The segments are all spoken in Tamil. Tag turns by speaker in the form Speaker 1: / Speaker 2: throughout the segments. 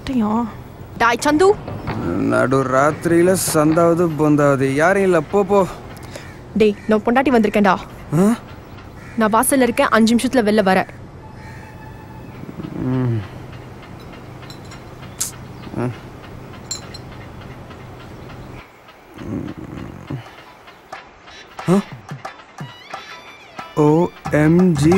Speaker 1: மாட்டியா டாய் சந்து
Speaker 2: நடு ராத்திரியில சந்தாவது பொந்தாவது யாரும் இல்லை போ போ
Speaker 1: டேய் நான் பொண்டாட்டி வந்திருக்கேன்டா
Speaker 2: ஆ?
Speaker 1: நான் வாசல்ல இருக்கேன் அஞ்சு நிமிஷத்துல வெளில வரேன்
Speaker 2: ஓஎம்ஜி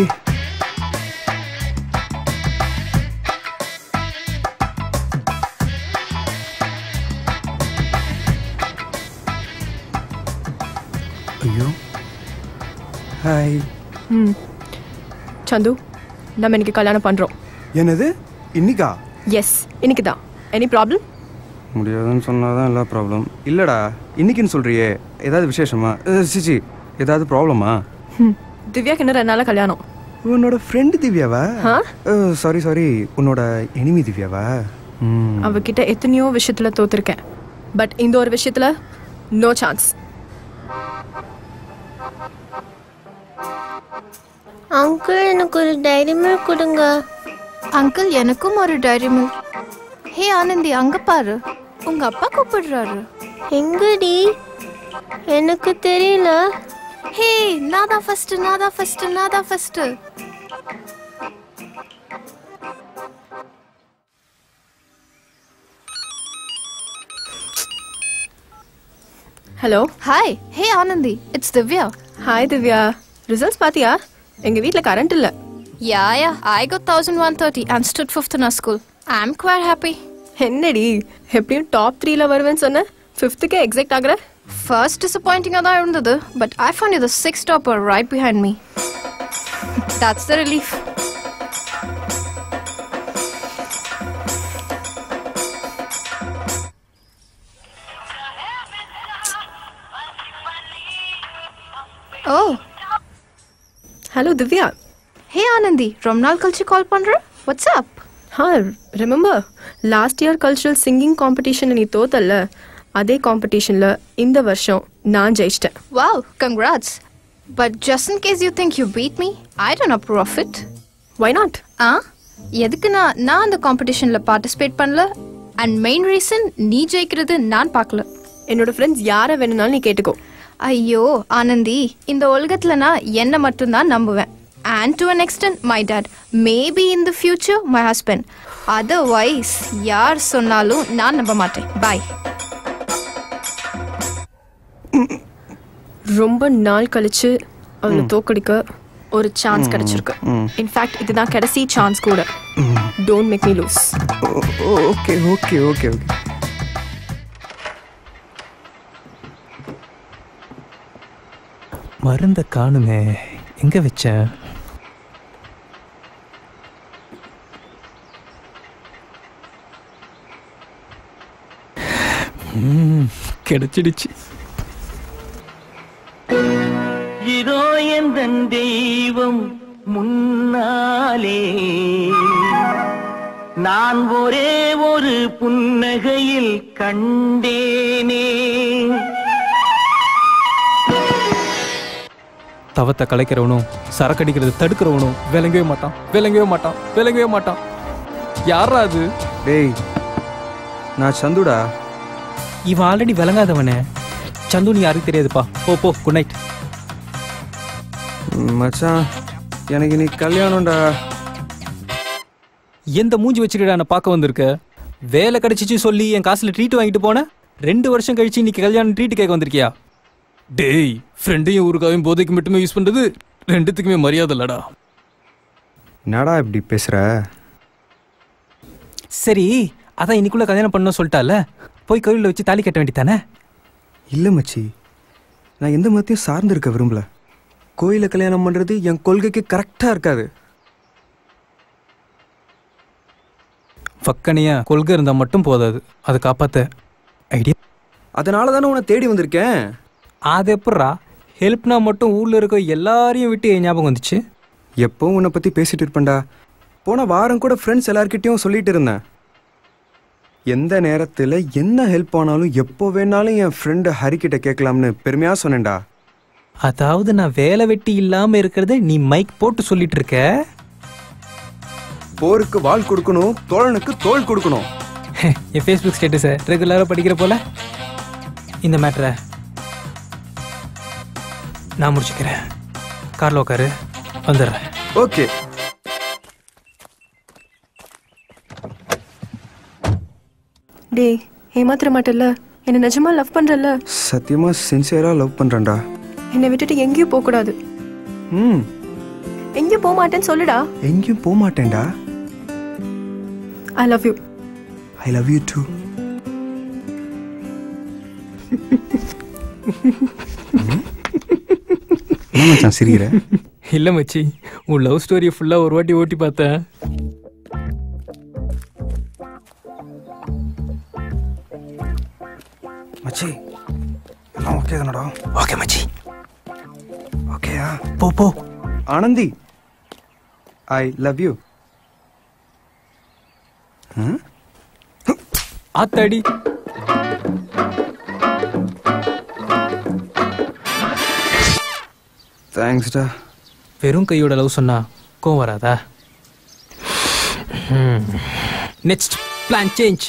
Speaker 2: ஐயோ ஹாய்
Speaker 1: ம் சந்து நம்ம இன்னைக்கு கல்யாணம் பண்றோம்
Speaker 2: என்னது இன்னிக்கா
Speaker 1: எஸ் இன்னைக்கு தான் எனி ப்ராப்ளம்
Speaker 2: முடியாதுன்னு சொன்னாதான் எல்லா ப்ராப்ளம் இல்லைடா இன்னைக்குன்னு சொல்றியே ஏதாவது விசேஷமா அஹ், சிச்சி ஏதாவது ப்ராப்ளமா
Speaker 1: ம் திவ்யாக்கு இன்னும் ரெண்டு நாளா கல்யாணம்
Speaker 2: உன்னோட ஃப்ரெண்டு திவ்யாவா
Speaker 1: ஆ?
Speaker 2: சாரி சாரி உன்னோட எனிமி திவ்யாவா ம்
Speaker 1: அவகிட்ட எத்தனையோ விஷயத்துல தோத்துருக்கேன் பட் இந்த ஒரு விஷயத்துல நோ சான்ஸ்
Speaker 3: அங்கிள் எனக்கு ஒரு டைரி மில்க் கொடுங்க
Speaker 4: அங்கிள் எனக்கும் ஒரு டைரி மில்க் ஹே ஆனந்தி அங்க பாரு உங்க அப்பா கூப்பிடுறாரு
Speaker 3: எங்கடி எனக்கு தெரியல
Speaker 4: ஹே நான் தான் ஃபர்ஸ்ட் நான் தான் ஃபர்ஸ்ட் நான் தான் first
Speaker 1: hello
Speaker 4: hi hey Anandi it's Divya
Speaker 1: hi Divya results பாத்தியா எங்க வீட்ல கரண்ட் இல்ல
Speaker 4: yeah yeah I got thousand one thirty and stood fifth in school I am குவார் ஹாப்பி
Speaker 1: என்னடி எப்படியும் டாப் த்ரீல வருவேன்னு சொன்ன ஃபிஃப்த்துக்கே எக்ஸாக்ட் ஆகுற
Speaker 4: ஃபர்ஸ்ட் டிசப்பாயிண்டிங்காக தான் இருந்தது but I found you the six topper right behind me that's the relief oh
Speaker 1: hello Divya
Speaker 4: hey Anandi ரொம்ப நாள் கழிச்சு கால் பண்ற what's up
Speaker 1: ha remember last year cultural singing competition நீ தோத்தல்ல அதே காம்படிஷன்ல இந்த வருஷம் நான் ஜெயிச்சிட்டேன்
Speaker 4: wow congrats but just in case you think you beat me I don't approve of it
Speaker 1: why not
Speaker 4: ஆ எதுக்கு நான் நான் அந்த காம்படிஷனில் பார்ட்டிசிபேட் பண்ணல அண்ட் மெயின் ரீசன் நீ ஜெயிக்கிறது நான் பார்க்கல
Speaker 1: என்னோட ஃப்ரெண்ட்ஸ் யாரை வேணும்னாலும் நீ கேட்டுக்கோ
Speaker 4: ஐயோ ஆனந்தி இந்த உலகத்துல நான் என்ன மட்டும்தான் நம்புவேன் and to an extent my dad maybe in the future my husband otherwise யார் சொன்னாலும் நான் நம்ப மாட்டேன் பாய்
Speaker 1: ரொம்ப நாள் கழிச்சு அவளை தோக்கடிக்க ஒரு சான்ஸ் கிடைச்சிருக்கு இன்ஃபேக்ட் இதுதான் கடைசி சான்ஸ் கூட don't make me lose
Speaker 2: okay okay okay okay
Speaker 5: மருந்த காணுமே எங்க வச்சேன் ம், கிடைச்சிடுச்சு
Speaker 6: இதோ எந்தன் தெய்வம் முன்னாலே நான் ஒரே ஒரு புன்னகையில் கண்டேனே
Speaker 5: தவத்தை கலைக்கிறவனும் சரக்கடிக்கிறது தடுக்கிறவனும் விளங்கவே மாட்டான் விளங்கவே மாட்டான் விளங்கவே மாட்டான் யாரா அது
Speaker 2: டேய் நான் சந்துடா
Speaker 5: இவன் ஆல்ரெடி விளங்காதவனே சந்து நீ யாருக்கு தெரியாதுப்பா போ போ குட் நைட்
Speaker 2: மச்சான் எனக்கு நீ கல்யாணம்டா
Speaker 5: எந்த மூஞ்சி வச்சுக்கிட்டு நான் பார்க்க வந்திருக்க வேலை கிடைச்சிச்சு சொல்லி என் காசுல ட்ரீட் வாங்கிட்டு போன ரெண்டு வருஷம் கழிச்சு இன்னைக்கு கல்யாணம் ட்ரீட் கேட்க வந்திருக்கியா டேய் ஃப்ரெண்டையும் ஊருக்காவையும் போதைக்கு மட்டுமே யூஸ் பண்றது ரெண்டுத்துக்குமே மரியாதை இல்லடா
Speaker 2: என்னடா இப்படி பேசுற
Speaker 5: சரி அதான் இன்னைக்குள்ள கல்யாணம் பண்ண சொல்லிட்டால போய் கோயிலில் வச்சு தாலி கட்ட வேண்டியதானே
Speaker 2: இல்லை மச்சி நான் எந்த மதத்தையும் சார்ந்து இருக்க விரும்பல கோயில கல்யாணம் பண்றது என் கொள்கைக்கு கரெக்டா இருக்காது
Speaker 5: ஃபக்கனையா கொள்கை இருந்தா மட்டும் போதாது அதை காப்பாத்த ஐடியா
Speaker 2: அதனால தானே உன்னை தேடி வந்திருக்கேன்
Speaker 5: அது எப்பட்றா ஹெல்ப்னா மட்டும் ஊர்ல இருக்க எல்லாரையும் விட்டு என் ஞாபகம் வந்துச்சு
Speaker 2: எப்பவும் உன்னை பத்தி பேசிட்டு இருப்பேன்டா போன வாரம் கூட ஃப்ரெண்ட்ஸ் எல்லார்கிட்டயும் சொல்லிட்டு இருந்தேன் எந்த நேரத்தில் என்ன ஹெல்ப் ஆனாலும் எப்போ வேணாலும் என் ஃப்ரெண்டு ஹரிக்கிட்ட கேட்கலாம்னு பெருமையா சொன்னேன்டா
Speaker 5: அதாவது நான் வேலை வெட்டி இல்லாம இருக்கிறத நீ மைக் போட்டு சொல்லிட்டு இருக்க
Speaker 2: போருக்கு வாள் கொடுக்கணும் தோழனுக்கு தோள் கொடுக்கணும்
Speaker 5: என் ஃபேஸ்புக் ஸ்டேட்டஸை ரெகுலராக படிக்கிற போல இந்த மேட்ரை நான் முடிச்சுக்கிறேன் காரில் உட்காரு வந்துடுறேன்
Speaker 2: ஓகே
Speaker 1: டேய் ஏமாத்திர மாட்டல்ல என்ன நிஜமா லவ் பண்றல்ல
Speaker 2: சத்தியமா சின்சியரா லவ் பண்றேன்டா
Speaker 1: என்னை விட்டுட்டு எங்கேயும் போக கூடாது
Speaker 2: ம்
Speaker 1: எங்கேயும் போக மாட்டேன்னு சொல்லுடா
Speaker 2: எங்கேயும் போக மாட்டேன்டா
Speaker 1: I love you
Speaker 2: I love you too என்ன மச்சான் சிரிக்கிற
Speaker 5: இல்லை மச்சி உன் லவ் ஸ்டோரியை ஃபுல்லாக ஒரு வாட்டி ஓட்டி பார்த்தேன்
Speaker 2: மச்சி எல்லாம் ஓகே தானடா
Speaker 5: ஓகே மச்சி
Speaker 2: ஓகேயா
Speaker 5: போ போ
Speaker 2: ஆனந்தி ஐ லவ் யூ
Speaker 5: ஆத்தாடி
Speaker 2: தேங்க்ஸ்டா
Speaker 5: வெறும் கையோட லவ் சொன்னா கோவம் வராதா நெக்ஸ்ட் பிளான் சேஞ்ச்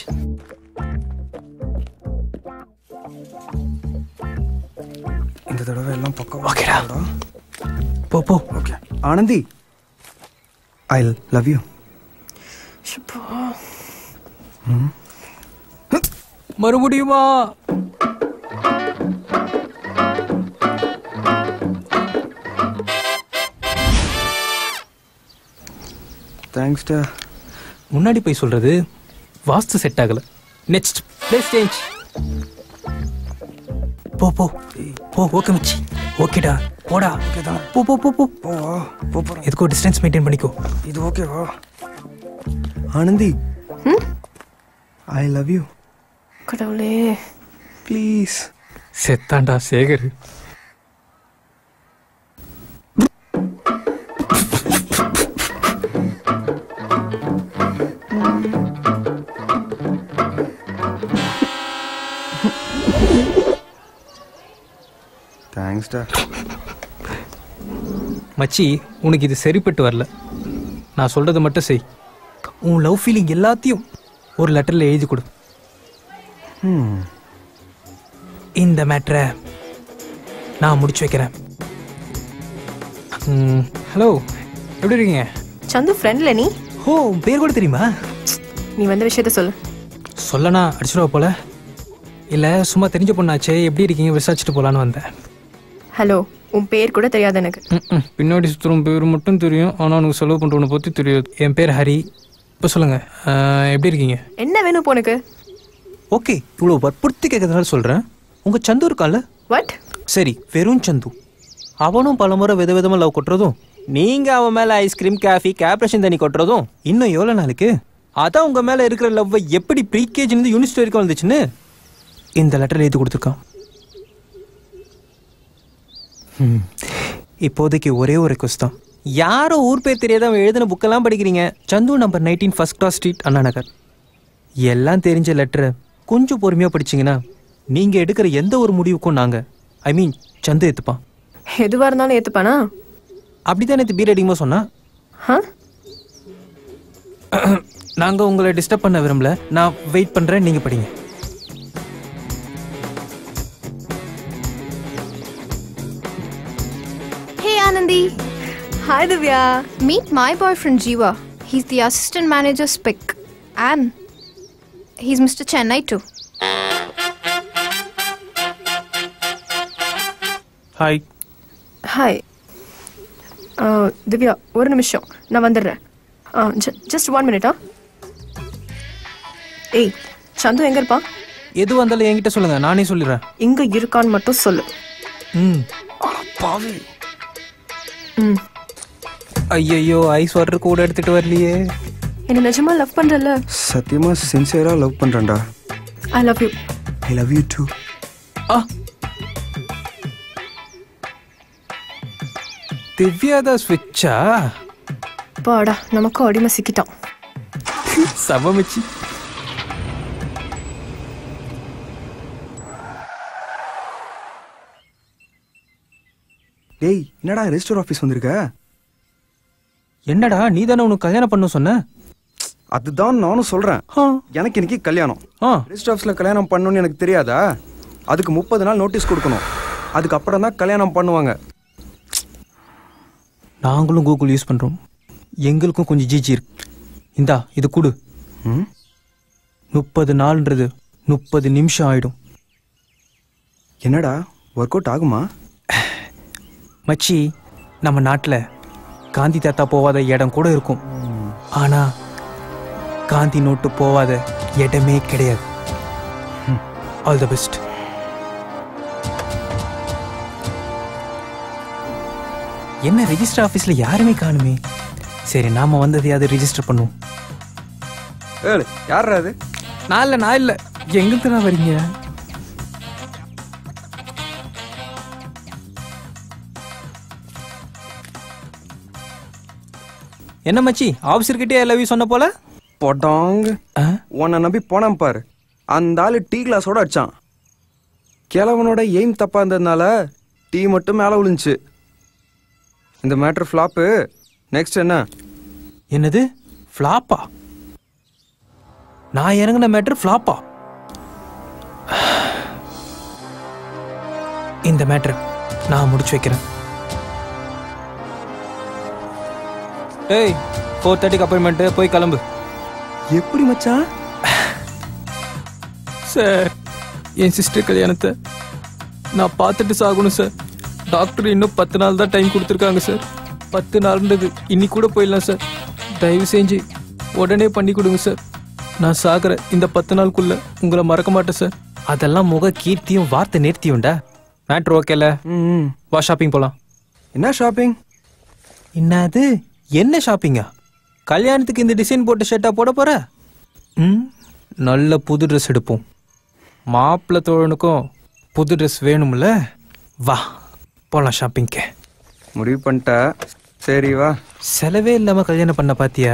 Speaker 2: இந்த தடவை எல்லாம் பக்கம்
Speaker 5: ஓகேடா போ போ
Speaker 2: okay Anandi I love you
Speaker 5: மறுபடியுமா
Speaker 2: தேங்க்ஸ்டா
Speaker 5: முன்னாடி போய் சொல்றது வாஸ்து செட் ஆகல நெக்ஸ்ட் பிளேஸ் சேஞ்ச் போ போ போ ஓகே மச்சி ஓகேடா போடா போ போ போ போ
Speaker 2: ஓ போ போறேன்
Speaker 5: எதுக்கோ டிஸ்டன்ஸ் மெயின்டைன் பண்ணிக்கோ
Speaker 2: இது ஓகேவா ஆனந்தி ஐ லவ் யூ
Speaker 1: கடவுளே
Speaker 2: ப்ளீஸ்
Speaker 5: செத்தாண்டா சேகர்
Speaker 2: தேங்க்ஸ்டா
Speaker 5: மச்சி உனக்கு இது சரிப்பட்டு வரல நான் சொல்றதை மட்டும் செய் உன் லவ் ஃபீலிங் எல்லாத்தையும் ஒரு லெட்டரில் எழுதி கொடு இந்த மேட்ரை நான் முடிச்சு வைக்கிறேன் ஹலோ எப்படி இருக்கீங்க
Speaker 1: சந்து ஃப்ரெண்ட்ல நீ
Speaker 5: ஓ உன் பேர் கூட தெரியுமா
Speaker 1: நீ வந்த விஷயத்த சொல்லு
Speaker 5: சொல்லனா அடிச்சிடுவா போல இல்லை சும்மா தெரிஞ்ச பொண்ணாச்சே எப்படி இருக்கீங்க விசாரிச்சுட்டு போகலான்னு வந்தேன்
Speaker 1: ஹலோ உன் பேர் கூட தெரியாது எனக்கு
Speaker 5: ம்ம். பின்னாடி சுற்றுறோம் பேர் மட்டும் தெரியும் ஆனால் உனக்கு செலவு பண்ணுறவனை பற்றி தெரியாது என் பேர் ஹரி இப்போ சொல்லுங்கள் எப்படி இருக்கீங்க
Speaker 1: என்ன வேணும் இப்போ உனக்கு
Speaker 5: ஓகே இவ்வளோ வற்புறுத்தி கேட்கறதுனால சொல்கிறேன் உங்கள் சந்து இருக்கான்ல
Speaker 1: வாட்
Speaker 5: சரி வெறும் சந்து அவனும் பலமுறை வித விதமாக லவ் கொட்டுறதும் நீங்கள் அவன் மேலே ஐஸ்கிரீம் காஃபி கேப்ரேஷன் தண்ணி கொட்டுறதும் இன்னும் எவ்வளோ நாளைக்கு அதான் உங்கள் மேலே இருக்கிற லவ்வை எப்படி ப்ரீகேஜ்லேருந்து யூனிவர்சிட்டி வரைக்கும் வந்துச்சுன்னு இந்த லெட்டர் எழுதி கொடுத்துருக்கான் ம். இப்போதைக்கு ஒரே ஒரு ரெக்வஸ்ட் தான் யாரோ ஊர் பேர் தெரியாத அவன் எழுதின புக்கெல்லாம் படிக்கிறீங்க சந்து number nineteen first class street Anna Nagar எல்லாம் தெரிஞ்ச லெட்டரை கொஞ்சம் பொறுமையாக படிச்சீங்கன்னா நீங்கள் எடுக்கிற எந்த ஒரு முடிவுக்கும் நாங்கள் ஐ மீன் சந்து ஏற்றுப்பான்
Speaker 1: எதுவா இருந்தாலும் ஏத்துப்பானா
Speaker 5: அப்படி தான் நேற்று பீர் அடிக்கும்போது சொன்னா
Speaker 1: ஹா
Speaker 5: நாங்கள் உங்களை டிஸ்டர்ப் பண்ண விரும்பல நான் வெயிட் பண்ணுறேன் நீங்கள் படிங்க
Speaker 4: Hey Anandi,
Speaker 1: hi Divya
Speaker 4: meet my boyfriend Jiva. He's the assistant manager Spick. And he's Mr. Chennai too.
Speaker 5: Hi
Speaker 1: hi Divya ஒரு நிமிஷம் நான் வந்துடுறேன் ஜஸ்ட் ஒன் மினிட்டா ஏய் சந்து எங்க இருப்பான்
Speaker 5: எது வந்தாலும் என்கிட்ட சொல்லுங்கள் நானே சொல்லிடுறேன்
Speaker 1: இங்க இருக்கான்னு மட்டும் சொல்லு
Speaker 5: ம்
Speaker 2: பாவி
Speaker 1: ம்
Speaker 5: ஐயையோ ஐஸ் வாட்டர் கூட எடுத்துகிட்டு வரலையே
Speaker 1: என்ன நிஜமா லவ் பண்றல
Speaker 2: சத்தியமா சின்சியரா லவ் பண்றேன்டா
Speaker 1: I love you
Speaker 2: I love you too
Speaker 5: ஆ திவ்யா தான் ஸ்விட்சா
Speaker 1: பாடா நமக்கும் அடிமை சிக்கிட்டான்
Speaker 5: சவமிச்சு
Speaker 2: டேய் என்னடா ரெஜிஸ்டர் ஆஃபீஸ் வந்திருக்க
Speaker 5: என்னடா நீ தானே உனக்கு கல்யாணம் பண்ண சொன்ன
Speaker 2: அதுதான் நானும் சொல்றேன்
Speaker 5: ஆ
Speaker 2: எனக்கு இன்னைக்கு கல்யாணம்
Speaker 5: ஆ
Speaker 2: ரெஜிஸ்டர் ஆஃபீஸில் கல்யாணம் பண்ணணும்னு எனக்கு தெரியாதா அதுக்கு முப்பது நாள் நோட்டீஸ் கொடுக்கணும் அதுக்கப்புறம் தான் கல்யாணம் பண்ணுவாங்க
Speaker 5: நாங்களும் கூகுள் யூஸ் பண்ணுறோம் எங்களுக்கும் கொஞ்சம் ஜிஜி இருக்கு இந்தா இது கொடு
Speaker 2: ம்
Speaker 5: முப்பது நாள்ன்றது முப்பது நிமிஷம் ஆயிடும்
Speaker 2: என்னடா ஒர்க் அவுட் ஆகுமா
Speaker 5: மச்சி நம்ம நாட்டில் காந்தி தாத்தா போகாத இடம் கூட இருக்கும் ஆனா காந்தி நோட்டு போகாத இடமே கிடையாது ஆல் த பெஸ்ட் என்ன ரெஜிஸ்டர் ஆஃபீஸில் யாருமே காணுமே சரி நாம வந்ததையாவது ரெஜிஸ்டர் பண்ணுவோம்
Speaker 2: ஏழு யாரா அது
Speaker 5: நான் இல்லை நான் இல்லை எங்கிருந்து தான் வரீங்க என்ன மச்சி ஆஃபீஸர்கிட்டே ஐ லவ் யூ சொன்ன போல
Speaker 2: பொடாங்
Speaker 5: ஆ?
Speaker 2: உன்னை நம்பி போனான் பாரு அந்த ஆளு டீ கிளாஸோட அடிச்சான் கிழவனோட எய்ம் தப்பா இருந்ததுனால டீ மட்டும் மேலே விழுந்துச்சு இந்த மேட்ரு ஃப்ளாப்பு நெக்ஸ்ட் என்ன
Speaker 5: என்னது ஃப்ளாப்பா நான் இறங்கின மேட்டர் ஃப்ளாப்பா இந்த மேட்டர் நான் முடிச்சு வைக்கிறேன் டேய் ஃபோர் தேர்ட்டிக்கு அப்பாயின்மெண்ட்டு போய் கிளம்பு
Speaker 2: எப்படி மச்சான்
Speaker 5: சார் என் சிஸ்டர் கல்யாணத்தை நான் பார்த்துட்டு சாகணும் சார் டாக்டர் இன்னும் பத்து நாள் தான் டைம் கொடுத்துருக்காங்க சார் பத்து நாள்ன்றது இன்னைக்கு கூட போயிடலாம் சார் தயவு செஞ்சு உடனே பண்ணி கொடுங்க சார் நான் சாகுற இந்த பத்து நாளுக்குள்ள உங்களை மறக்க மாட்டேன் சார் அதெல்லாம் முக கீர்த்தியும் வார்த்தை நேர்த்தியும்டா மேட்ரு ஓகேல
Speaker 2: ம்
Speaker 5: வா ஷாப்பிங் போலாம்
Speaker 2: என்ன ஷாப்பிங்
Speaker 5: என்னது என்ன ஷாப்பிங்கா கல்யாணத்துக்கு இந்த டிசைன் போட்ட ஷர்ட்டா போட போற ம் நல்ல புது ட்ரெஸ் எடுப்போம் மாப்பிள்ளை தோழனுக்கும் புது ட்ரெஸ் வேணும்ல வா போலாம் ஷாப்பிங்க்கு
Speaker 2: முடிவு பண்ணிட்ட சரி வா
Speaker 5: செலவே இல்லாம கல்யாணம் பண்ண பாத்தியா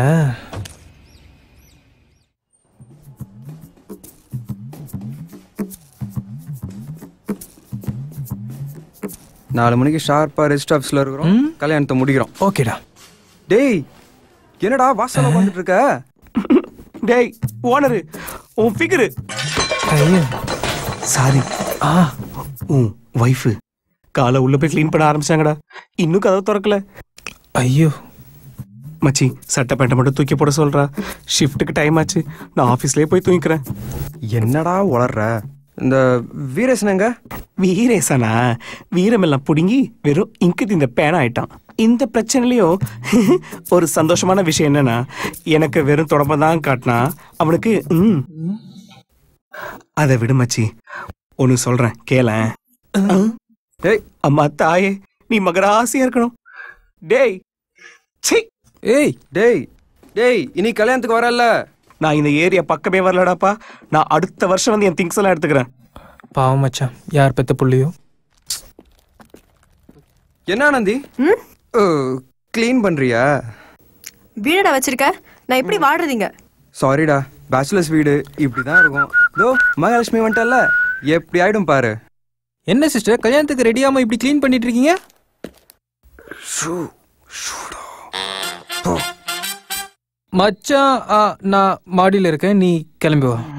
Speaker 2: நாலு மணிக்கு ஷார்ப்பா ரெஜிஸ்டர் ஆஃபீஸில் இருக்கிறோம்
Speaker 5: ம்.
Speaker 2: கல்யாணத்தை முடிக்கிறோம்
Speaker 5: ஓகேடா
Speaker 2: டேய் என்னடா வாசல்ல உட்காந்துட்டு இருக்க
Speaker 7: டேய் ஓனரு உன் ஃபிகரு
Speaker 5: ஐயோ
Speaker 7: சாரி
Speaker 5: ஆ
Speaker 7: உன் ஒய்ஃபு காலை உள்ள போய் க்ளீன் பண்ண ஆரம்பிச்சாங்கடா இன்னும் கதவு திறக்கல
Speaker 5: ஐயோ
Speaker 7: மச்சி சட்டை பேண்ட்டை மட்டும் தூக்கி போட சொல்றா ஷிஃப்ட்டுக்கு டைம் ஆச்சு நான் ஆஃபீஸ்லேயே போய் தூங்கிக்கிறேன்
Speaker 2: என்னடா உளர்ற இந்த வீரேசனங்க
Speaker 7: வீரேசனா வீரமெல்லாம் புடுங்கி வெறும் இங்கு இந்த பேனா ஆயிட்டான் இந்த பிரச்சனையிலையும் ஒரு சந்தோஷமான விஷயம் என்னன்னா எனக்கு வெறும் தொடம்ப தான் காட்டினா அவனுக்கு ம் அதை விடு மச்சி ஒன்று சொல்றேன் கேளேன்
Speaker 2: டேய்
Speaker 7: அம்மா தாயே நீ மகராசியா இருக்கணும் டேய் ச்சீ
Speaker 5: ஏய்
Speaker 2: டேய் டேய் இனி கல்யாணத்துக்கு வரல
Speaker 7: நான் இந்த ஏரியா பக்கமே வரலடாப்பா நான் அடுத்த வருஷம் வந்து என் திங்ஸ் எல்லாம் எடுத்துக்கிறேன்
Speaker 5: பாவம் மச்சான் யார் பெத்த புள்ளியோ
Speaker 2: என்ன ஆனந்தி க்ளீன் பண்றியா
Speaker 1: வீடடா வச்சிருக்க நான் எப்படி வாடுறதுங்க
Speaker 2: சாரிடா பேச்சுலர்ஸ் வீடு இப்படிதான் இருக்கும் இதோ மகாலட்சுமி வந்துட்டல்ல எப்படி ஆயிடும் பாரு
Speaker 5: என்ன சிஸ்டர் கல்யாணத்துக்கு ரெடியாம இப்படி க்ளீன் பண்ணிட்டு இருக்கீங்க மச்சான் ஆ, நான் மாடியில் இருக்கேன் நீ கிளம்பி வா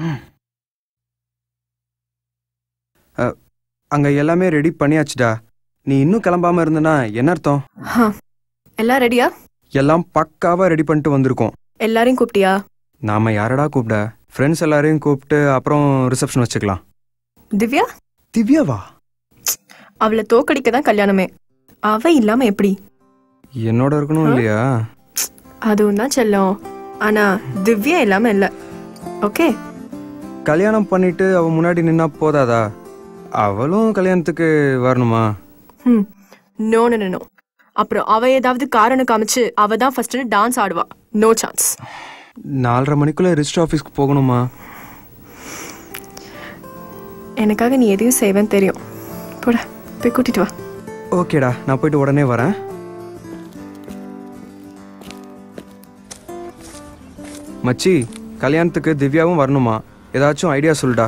Speaker 2: அங்க எல்லாமே ரெடி பண்ணியாச்சுடா நீ இன்னும் கிளம்பாம இருந்தனா என்ன அர்த்தம்
Speaker 1: எல்லாம் ரெடியா
Speaker 2: எல்லாம் பக்காவா ரெடி பண்ணிட்டு வந்திருக்கோம்
Speaker 1: எல்லாரையும் கூப்பிட்டியா
Speaker 2: நாம யாரடா கூப்பிட ஃப்ரெண்ட்ஸ் எல்லாரையும் கூப்பிட்டு அப்புறம் ரிசப்ஷன் வச்சுக்கலாம்
Speaker 1: திவ்யா
Speaker 2: திவ்யாவா
Speaker 1: அவளை தோக்கடிக்க தான் கல்யாணமே அவ இல்லாம எப்படி
Speaker 2: என்னோட இருக்கணும் இல்லையா
Speaker 1: அதுவும் தான் செல்லம் ஆனா திவ்யா இல்லாம இல்ல ஓகே
Speaker 2: கல்யாணம் பண்ணிட்டு அவ முன்னாடி நின்னா போதாதா அவளும் கல்யாணத்துக்கு வரணுமா
Speaker 1: ம் நோ நோ நோ அப்புறம் அவ ஏதாவது காரணம் காமிச்சு அவ தான் ஃபர்ஸ்ட் டான்ஸ் ஆடுவா நோ சான்ஸ்
Speaker 2: நாலரை மணிக்குள்ள ரிஜிஸ்டர் ஆஃபீஸ்க்கு போகணுமா
Speaker 1: எனக்காக நீ எதையும் செய்வேன்னு தெரியும் போட போய் கூட்டிட்டு வா
Speaker 2: ஓகேடா நான் போயிட்டு உடனே வரேன் மச்சி கல்யாணத்துக்கு திவ்யாவும் வரணுமா ஏதாச்சும் ஐடியா சொல்லுடா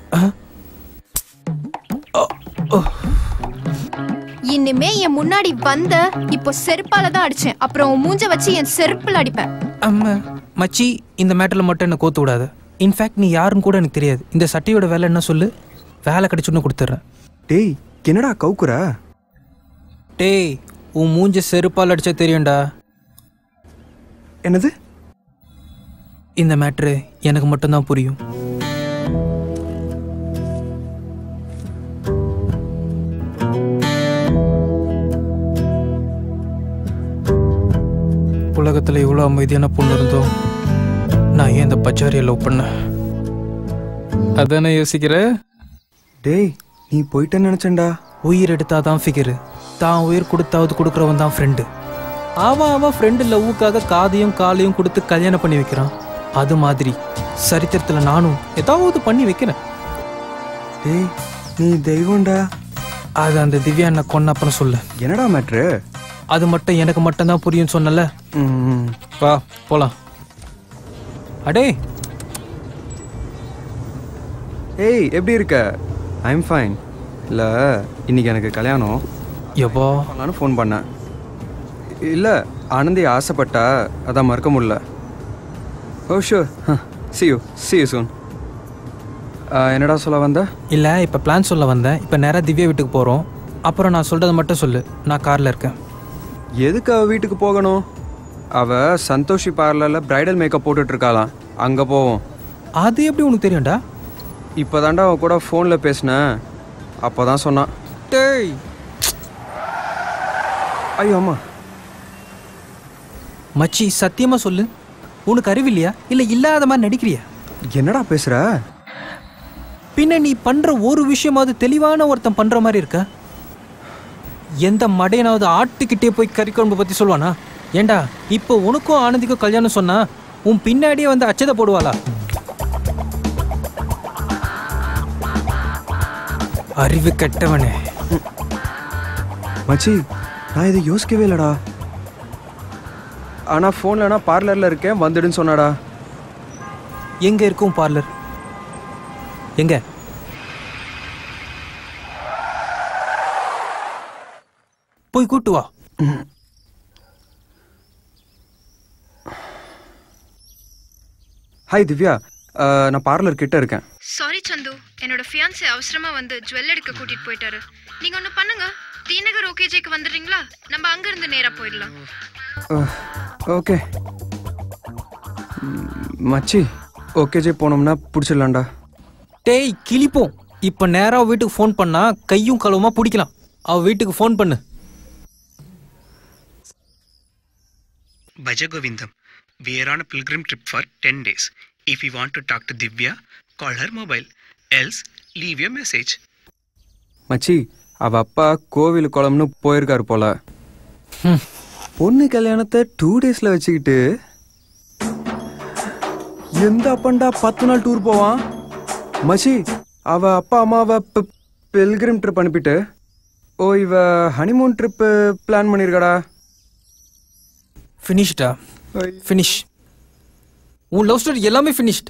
Speaker 4: இனிமே என் முன்னாடி வந்த இப்போ செருப்பால தான் அடிச்சேன் அப்புறம் உன் மூஞ்ச வச்சு என் செருப்புல அடிப்பேன்
Speaker 5: அம்மா மச்சி இந்த மேட்டரில் மட்டும் என்ன கோத்து விடாத இன்ஃபேக்ட் நீ யாருன்னு கூட எனக்கு தெரியாது இந்த சட்டையோட வேலை என்ன சொல்லு வேலை கிடைச்சுன்னு கொடுத்துட்றேன்
Speaker 2: டேய் என்னடா கவுக்குற
Speaker 5: டேய் உன் மூஞ்ச செருப்பால் அடிச்சா தெரியும்டா
Speaker 2: என்னது
Speaker 5: இந்த மேட்ரு எனக்கு மட்டும்தான் புரியும் உலகத்தில் இவ்வளோ அமைதியான பொண்ணு இருந்தோம் நான் ஏன் இந்த பச்சாரியை லவ் பண்ணேன் அதானே யோசிக்கிற
Speaker 2: டேய் நீ போயிட்டேன்னு நினைச்சேன்டா
Speaker 5: உயிர் எடுத்தாதான் ஃபிகரு தான் உயிர் கொடுத்தாவது கொடுக்குறவன் தான் ஃப்ரெண்டு அவன் அவன் ஃப்ரெண்டு லவ்வுக்காக காதையும் காலையும் கொடுத்து கல்யாணம் பண்ணி வைக்கிறான் அது மாதிரி சரித்திரத்தில் நானும் ஏதாவது பண்ணி வைக்கிறேன்
Speaker 2: டேய் நீ தெய்வம்டா
Speaker 5: அது அந்த திவ்யா என்ன கொன்ன அப்புறம் சொல்லு
Speaker 2: என்னடா மேட்ரு
Speaker 5: அது மட்டும் எனக்கு மட்டும்தான் புரியும் சொன்னல
Speaker 2: ம்
Speaker 5: வா போலாம் அடே
Speaker 2: ஏய் எப்படி இருக்க ஐம் ஃபைன் இல்லை இன்னைக்கு எனக்கு கல்யாணம்
Speaker 5: எப்போ
Speaker 2: நானும் ஃபோன் பண்ணேன் இல்லை ஆனந்தி ஆசைப்பட்டா அதான் மறக்க முடியல oh sure see you see you soon என்னடா சொல்ல வந்த
Speaker 5: இல்லை இப்போ பிளான் சொல்ல வந்தேன் இப்போ நேராக திவ்யா வீட்டுக்கு போகிறோம் அப்புறம் நான் சொல்கிறத மட்டும் சொல்லு நான் காரில் இருக்கேன்
Speaker 2: எதுக்கு அவ வீட்டுக்கு போகணும் அவ சந்தோஷி பார்லரில் பிரைடல் மேக்கப் போட்டுட்டு இருக்காளாம் அங்கே போவோம்
Speaker 5: அது எப்படி உனக்கு தெரியும்டா
Speaker 2: இப்போ தாண்டா அவன் கூட ஃபோனில் பேசினேன் அப்போ தான் சொன்னான்
Speaker 5: டேய்
Speaker 2: ஐயோ அம்மா
Speaker 5: மச்சி சத்தியமாக சொல்லு உனக்கு அறிவில்லையா இல்லை இல்லாத மாதிரி நடிக்கிறியா
Speaker 2: என்னடா பேசுகிற
Speaker 5: பின்ன நீ பண்ற ஒரு விஷயமாவது தெளிவான ஒருத்தன் பண்ற மாதிரி இருக்க எந்த மடையனாவது ஆட்டுக்கிட்டே போய் கறி குழம்பு பத்தி சொல்வானா ஏண்டா இப்போ உனக்கும் ஆனந்திக்கும் கல்யாணம் சொன்னா உன் பின்னாடியே வந்து அச்சதை போடுவாளா அறிவு கெட்டவனே
Speaker 2: மச்சி நான் இதை யோசிக்கவே இல்லைடா ஆனால் ஃபோன்லனா பார்லரில் இருக்கேன் வந்துடுன்னு சொன்னாடா
Speaker 5: எங்க இருக்கும் பார்லர் எங்க போய் கூட்டு வா
Speaker 2: ஹாய் திவ்யா அஹ், நான் பார்லர் கிட்ட இருக்கேன்
Speaker 4: சாரி சந்து என்னோட ஃபியான்ஸை அவசரமா வந்து ஜுவல் எடுக்க கூட்டிட்டு போயிட்டாரு நீங்க ஒண்ணு பண்ணுங்க தீநகர் ஓகேஜேக்கு வந்துடுறீங்களா நம்ம அங்க இருந்து நேரா போயிடலாம்
Speaker 2: ஓகே மச்சி ஓகே ஜே போனோம்னா பிடிச்சிடலாம்டா
Speaker 5: டேய் கிளிப்போம் இப்போ நேரா அவ வீட்டுக்கு ஃபோன் பண்ணா கையும் களவுமா பிடிக்கலாம் அவ வீட்டுக்கு ஃபோன் பண்ணு
Speaker 7: Bhajagovindam. We are on a pilgrim trip for 10 days. If you want to talk to Divya, call her mobile. Else, leave your message.
Speaker 2: மச்சி அவ அப்பா கோவில் குளம்னு போயிருக்காரு போல பொண்ணு கல்யாணத்தை டூ டேஸ்ல வச்சுக்கிட்டு எந்த அப்பன்டா பத்து நாள் டூர் போவான் மச்சி அவ அப்பா அம்மாவை பெல்கிரிம் ட்ரிப் அனுப்பிட்டு ஓ இவ ஹனிமூன் ட்ரிப் பிளான் பண்ணியிருக்காடா
Speaker 5: ஃபினிஷ்டா ஃபினிஷ் உன் லவ் ஸ்டோரி எல்லாமே ஃபினிஷ்ட்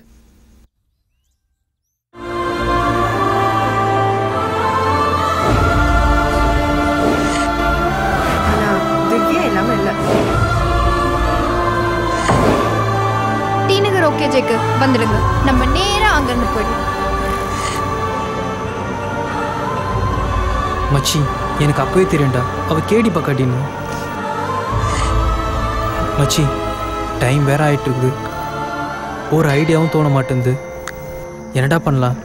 Speaker 1: ஆனா திவ்யா இல்லாம இல்ல
Speaker 4: தீநகர் ஓகேஜேக்கு வந்துடுங்க நம்ம நேரா அங்க இருந்து போயிடலாம்
Speaker 5: மச்சி எனக்கு அப்பவே தெரியும்டா அவ கேடி பக்காட்டின்னு மச்சி டைம் வேற ஆயிட்டு இருக்குது ஒரு ஐடியாவும் தோண மாட்டேங்குது என்னடா பண்ணலாம்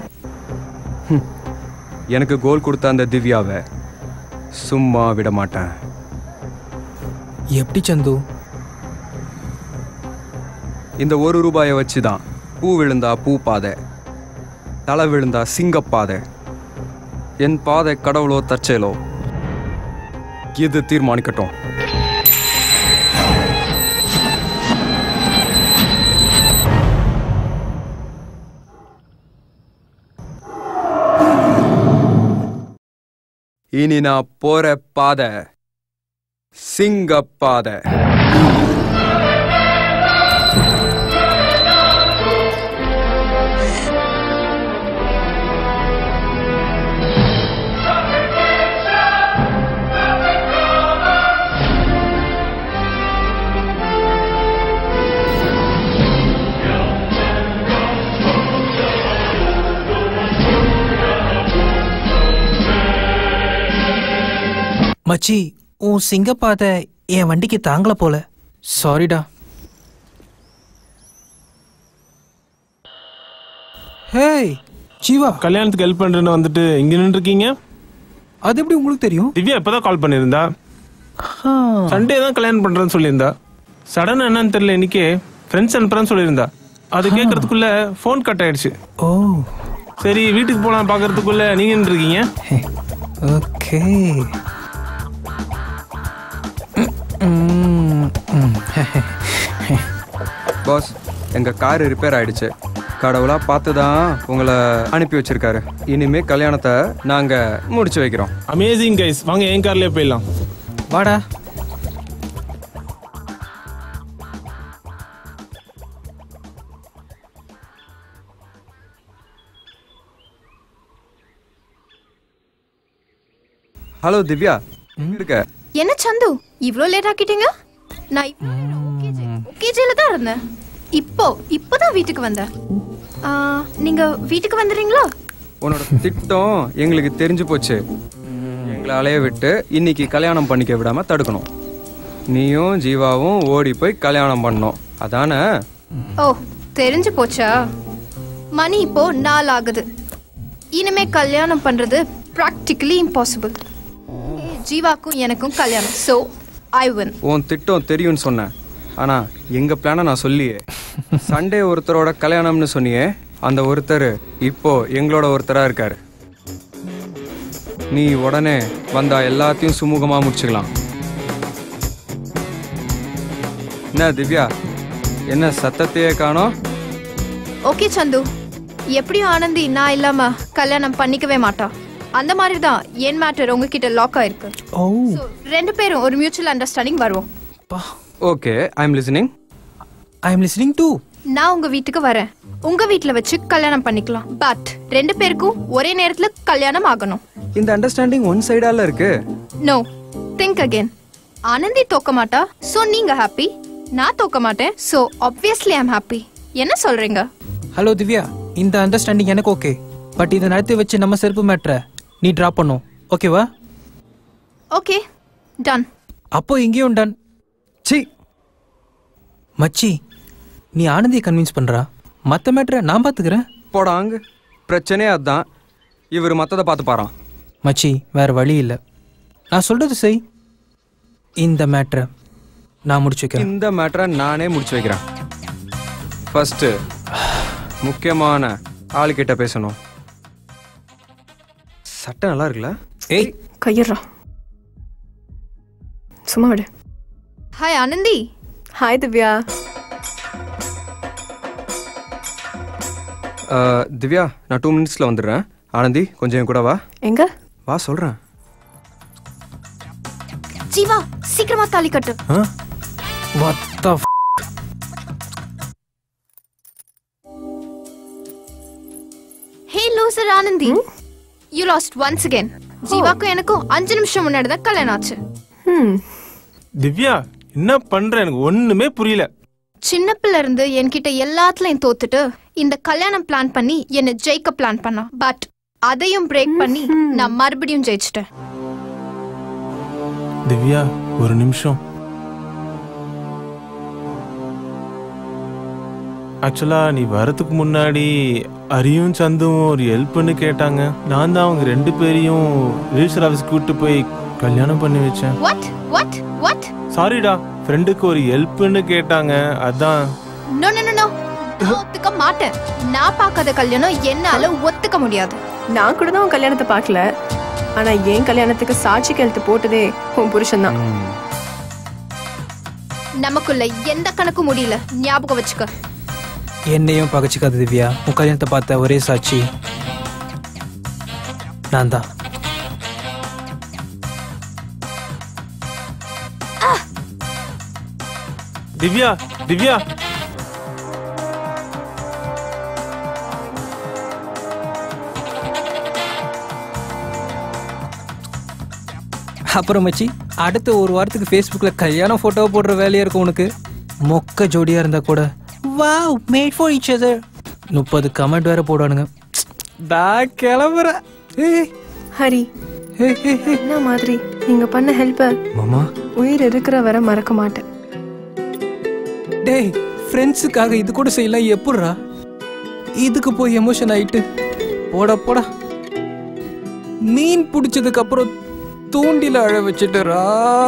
Speaker 2: எனக்கு கோல் கொடுத்த அந்த திவ்யாவை சும்மா விட மாட்டேன்
Speaker 5: எப்படி சந்து
Speaker 2: இந்த ஒரு ரூபாயை வச்சு தான் பூ விழுந்தா பூ பாதை தலை விழுந்தா சிங்கப்பாதை என் பாதை கடவுளோ தற்செயலோ இது தீர்மானிக்கட்டும் இனி நான் போற பாதை சிங்கப்பாதை
Speaker 5: மச்சி உன் சிங்கப்பாதை என் வண்டிக்கு தாங்கல போல சாரிடா ஹேய் ஜீவா
Speaker 8: கல்யாணத்துக்கு ஹெல்ப் பண்றேன்னு வந்துட்டு இங்க நின்று இருக்கீங்க
Speaker 5: அது எப்படி உங்களுக்கு தெரியும்
Speaker 8: திவ்யா இப்பதான் கால் பண்ணியிருந்தா சண்டே தான் கல்யாணம் பண்றேன்னு சொல்லியிருந்தா சடன் என்னன்னு தெரியல இன்னைக்கு ஃப்ரெண்ட்ஸ் அனுப்புறேன்னு சொல்லியிருந்தா அது கேட்கறதுக்குள்ள ஃபோன் கட் ஆயிடுச்சு
Speaker 5: ஓ
Speaker 8: சரி வீட்டுக்கு போலாம் பாக்குறதுக்குள்ள நீங்க நின்று இருக்கீங்க
Speaker 5: ஓகே
Speaker 2: பாஸ் எங்க கார் ரிப்பேர் ஆயிடுச்சு கடவுளா பார்த்து தான் உங்களை அனுப்பி வச்சிருக்காரு இனிமே கல்யாணத்தை நாங்க முடிச்சு வைக்கிறோம்
Speaker 8: அமேசிங் கைஸ் வாங்க என் கார்லயே போயிடலாம்
Speaker 5: வாடா
Speaker 2: ஹலோ திவ்யா எங்க இருக்க
Speaker 4: என்ன சந்து இவ்ளோ லேட் ஆக்கிட்டீங்க நான் ஓகேஜில தான் இருந்தேன் இப்போ இப்போதான் வீட்டுக்கு வந்தேன் ஆ, நீங்க வீட்டுக்கு வந்துடுறீங்களா
Speaker 2: உன்னோட திட்டம் எங்களுக்கு தெரிஞ்சு போச்சு எங்களை அலைய விட்டு இன்னைக்கு கல்யாணம் பண்ணிக்க விடாம தடுக்கணும் நீயும் ஜீவாவும் ஓடி போய் கல்யாணம் பண்ணோம் அதானே
Speaker 4: ஓ தெரிஞ்சு போச்சா மணி இப்போ நாள் ஆகுது இனிமே கல்யாணம் பண்றது ப்ராக்டிக்கலி இம்பாசிபிள் ஜீவாக்கும் எனக்கும் கல்யாணம் ஸோ ஐ வின்
Speaker 2: உன் திட்டம் தெரியும்னு சொன்னேன் ஆனா எங்க பிளானை நான் சொல்லியே சண்டே ஒருத்தரோட கல்யாணம்னு சொன்னியே அந்த ஒருத்தர் இப்போ எங்களோட ஒருத்தரா இருக்காரு நீ உடனே வந்தா எல்லாத்தையும் சுமூகமா முடிச்சுக்கலாம் என்ன திவ்யா என்ன சத்தத்தையே காணோம்
Speaker 4: ஓகே சந்து எப்படியும் ஆனந்தி நான் இல்லாம கல்யாணம் பண்ணிக்கவே மாட்டா அந்த மாதிரி தான் என் மேட்டர் உங்ககிட்ட லாக் ஆயிருக்கு
Speaker 5: ஓ
Speaker 4: So, ரெண்டு பேரும் ஒரு மியூச்சுவல் அண்டர்ஸ்டாண்டிங் வருவோம்
Speaker 2: okay I am listening
Speaker 5: I am listening to
Speaker 4: நான் உங்க வீட்டுக்கு வரேன் உங்க வீட்ல வச்சு கல்யாணம் பண்ணிக்கலாம் பட் ரெண்டு பேருக்கும் ஒரே நேரத்துல கல்யாணம் ஆகணும்
Speaker 2: இந்த அண்டர்ஸ்டாண்டிங் ஒன் சைடால இருக்கு
Speaker 4: நோ திங்க் அகைன் ஆனந்தி தோக்க மாட்டா சோ நீங்க ஹாப்பி நான் தோக்க மாட்டேன் சோ ஆப்வியஸ்லி ஐம் ஹாப்பி என்ன சொல்றீங்க
Speaker 5: ஹலோ திவ்யா இந்த அண்டர்ஸ்டாண்டிங் எனக்கு ஓகே பட் இதை நடத்தி வச்சு நம்ம செருப்பு மேட்ரை நீ ட்ராப் பண்ணும் ஓகேவா
Speaker 4: ஓகே டன்
Speaker 5: அப்போ இங்கேயும் டன்
Speaker 2: சி
Speaker 5: மச்சி நீ ஆனந்தியை கன்வின்ஸ் பண்றா மற்ற மேட்ரை நான் பார்த்துக்கிறேன்
Speaker 2: போடாங்க பிரச்சனையே அதான் இவர் மற்றதை பார்த்து பாரான்
Speaker 5: மச்சி வேற வழி இல்லை நான் சொல்றது செய் இந்த மேட்ரை நான் முடிச்சு வைக்கிறேன்
Speaker 2: இந்த மேட்டரை நானே முடிச்சு வைக்கிறேன் ஃபர்ஸ்ட் முக்கியமான ஆளுக்கிட்ட பேசணும் சட்டை நல்லா இருக்குல்ல
Speaker 5: ஏய்
Speaker 1: கையிடுறா சும்மா விடு
Speaker 4: hi Anandi
Speaker 1: hi Divya
Speaker 2: ah, Divya நான் டூ மினிட்ஸில் வந்துடுறேன் ஆனந்தி கொஞ்சம் என் கூட வா
Speaker 1: எங்க
Speaker 2: வா சொல்கிறேன்
Speaker 4: ஜீவா சீக்கிரமா தாலி கட்டு
Speaker 5: what the
Speaker 4: hey loser Anandi you lost once again ஜீவாக்கும் எனக்கும் அஞ்சு நிமிஷம் முன்னாடி தான் கல்யாணம் ஆச்சு
Speaker 1: ம்
Speaker 8: திவ்யா என்ன பண்ற எனக்கு ஒண்ணுமே புரியல
Speaker 4: சின்ன பிள்ளை இருந்து என்கிட்ட எல்லாத்துலயும் தோத்துட்டு இந்த கல்யாணம் பிளான் பண்ணி என்னை ஜெயிக்க பிளான் பண்ணா பட் அதையும் பிரேக் பண்ணி நான் மறுபடியும் ஜெயிச்சிட்டேன்
Speaker 8: திவ்யா ஒரு நிமிஷம் ஆக்சுவலா நீ வரதுக்கு முன்னாடி அரியும் சந்துவும் ஒரு ஹெல்ப்னு கேட்டாங்க நான் தான் அவங்க ரெண்டு பேரையும் ரிஜிஸ்டர் ஆஃபீஸ் கூட்டு போய் கல்யாணம் பண்ணி வச்சேன்
Speaker 4: வாட் வாட் வாட்
Speaker 8: சாரிடா ஃப்ரெண்டுக்கு ஒரு ஹெல்ப்னு கேட்டாங்க அதான்
Speaker 4: நோ நோ நோ நோ ஒத்துக்க மாட்டேன் நான் பார்க்காத கல்யாணம் என்னால ஒத்துக்க முடியாது
Speaker 1: நான் கூட தான் உன் கல்யாணத்தை பார்க்கல ஆனா என் கல்யாணத்துக்கு சாட்சி கழுத்து போட்டதே உன் புருஷன் தான்
Speaker 4: நமக்குள்ள எந்த கணக்கும் முடியல ஞாபகம் வச்சுக்க
Speaker 5: என்னையும் பகச்சிக்காத திவ்யா உன் கல்யாணத்தை பார்த்த ஒரே சாட்சி நான் தான்
Speaker 8: திவ்யா திவ்யா
Speaker 5: அப்புறம் மச்சி அடுத்த ஒரு வாரத்துக்கு ஃபேஸ்புக்கில் கல்யாணம் ஃபோட்டோ போடுற வேலையா இருக்கும் உனக்கு மொக்க ஜோடியா இருந்தா கூட wow made for each other முப்பது கமெண்ட் வேற போடுவானுங்க டா கிளம்புற ஏய்
Speaker 1: ஹரி
Speaker 5: ஏய், ஏய், ஏய்.
Speaker 1: என்ன மாதிரி நீங்க பண்ண ஹெல்ப்ப
Speaker 2: மாமா
Speaker 1: உயிர் இருக்கிற வரை மறக்க மாட்டேன்
Speaker 5: டேய் ஃப்ரெண்ட்ஸுக்காக இது கூட செய்யலாம் எப்பட்றா இதுக்கு போய் எமோஷன் ஆயிட்டு போடா போடா மீன் பிடிச்சதுக்கு அப்புறம் தூண்டில அழ வச்சுட்டுறா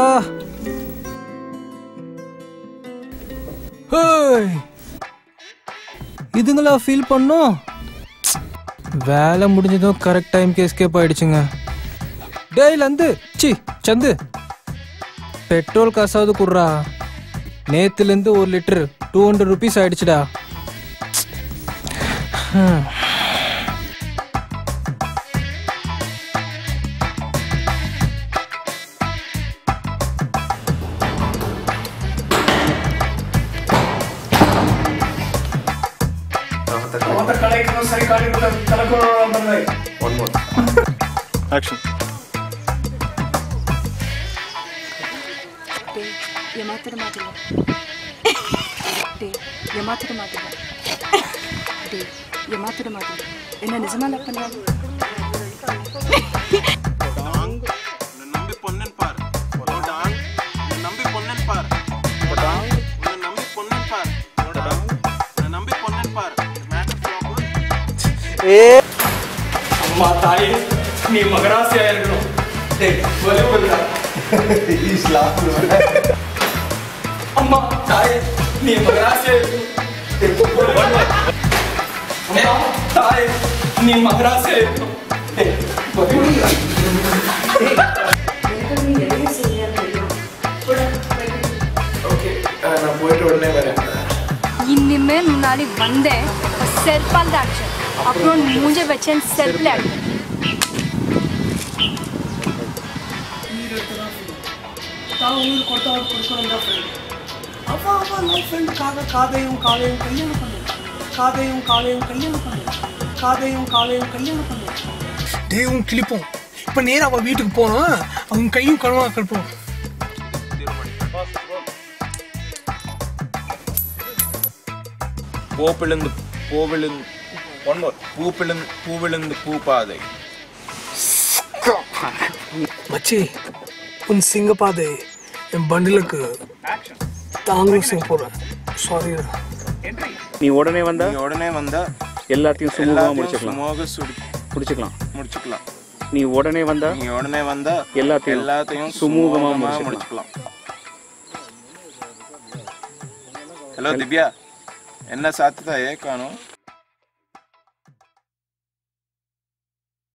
Speaker 5: ஹேய். இதுங்களா ஃபீல் பண்ணோம் வேலை முடிஞ்சதும் கரெக்ட் டைம்க்கு எஸ்கேப் ஆயிடுச்சுங்க டேய் லந்து சி சந்து பெட்ரோல் காசாவது குடுறா நேத்துலேருந்து ஒரு லிட்டர் டூ ஹண்ட்ரட் ருபீஸ் ஆயிடுச்சுடா ஹம்.
Speaker 8: ஆக்ஷன்
Speaker 9: ஏமாத்திட மாட்டீங்க டேய் ஏமாத்திட மாட்டீங்க டேய் ஏமாத்திட மாட்டீங்க என்ன நிஜமா லவ் பண்றாங்க
Speaker 8: நம்பி பொன்னன் பார் போடாங் நம்பி பொன்னன் பார் போடாங் உன்னை நம்பி பொன்னன் பார் போடாங் உன்னை நம்பி பொன்னன் பார் மேட்டர் ப்ராப்ளம்
Speaker 7: அம்மா தாயே நீ மகராசியா இருக்கணும் டேய் வலிப்புடா அம்மா தாயே நீ மகராசியா இருக்கணும் அம்மா தாயே நீ மகராசியா இருக்கணும் டேய், வலிப்புடா. ஓகே நான் போயிட்டு உடனே வரேன்
Speaker 10: இனிமே முன்னாடி வந்தேன் செருப்பால் தான் அடிச்சேன் அப்புறம் மூஞ்ச வச்சேன் செருப்பில் அடிச்சேன்
Speaker 11: தான் உயிர் கொடுத்தா அவர் கொடுக்கணும் தான் ஃப்ரெண்ட் அவன் அவன் லவ் ஃப்ரெண்டுக்காக காதையும் காலையும் கல்யாணம் பண்ணுவான் காதையும் காலையும் கல்யாணம் பண்ணுவான் காதையும் காலையும் கல்யாணம் பண்ணுவான் டேவும் கிளிப்போம் இப்போ நேரா அவன் வீட்டுக்கு போனோம் அவன் கையும் கழுவா கிளப்போம்
Speaker 8: பூப்பிழுந்து பூவிழுந்து ஒன் மோர் பூப்பிழுந்து பூவிழுந்து பூப்பாதை
Speaker 11: மச்சி உன் சிங்கப்பாதை என் பண்டிலுக்கு தாங்களும் சிங்க போடுறேன் சாரிடா
Speaker 12: நீ உடனே வந்தா
Speaker 8: நீ உடனே வந்தா
Speaker 12: எல்லாத்தையும் சுமூகமா
Speaker 8: எல்லாத்தையும்
Speaker 12: முடிச்சுக்கலாம்
Speaker 8: சுமூக சுடி
Speaker 12: முடிச்சுக்கலாம்
Speaker 8: முடிச்சுக்கலாம்
Speaker 12: நீ உடனே வந்தா
Speaker 8: நீ உடனே வந்தா
Speaker 12: எல்லாத்தையும்
Speaker 8: எல்லாத்தையும்
Speaker 12: சுமூகமா
Speaker 8: சுமூகமா
Speaker 12: முடிச்சுக்கலாம்.
Speaker 8: முடிச்சுக்கலாம் ஹலோ திவ்யா என்ன சாத்துதா ஏ காணும்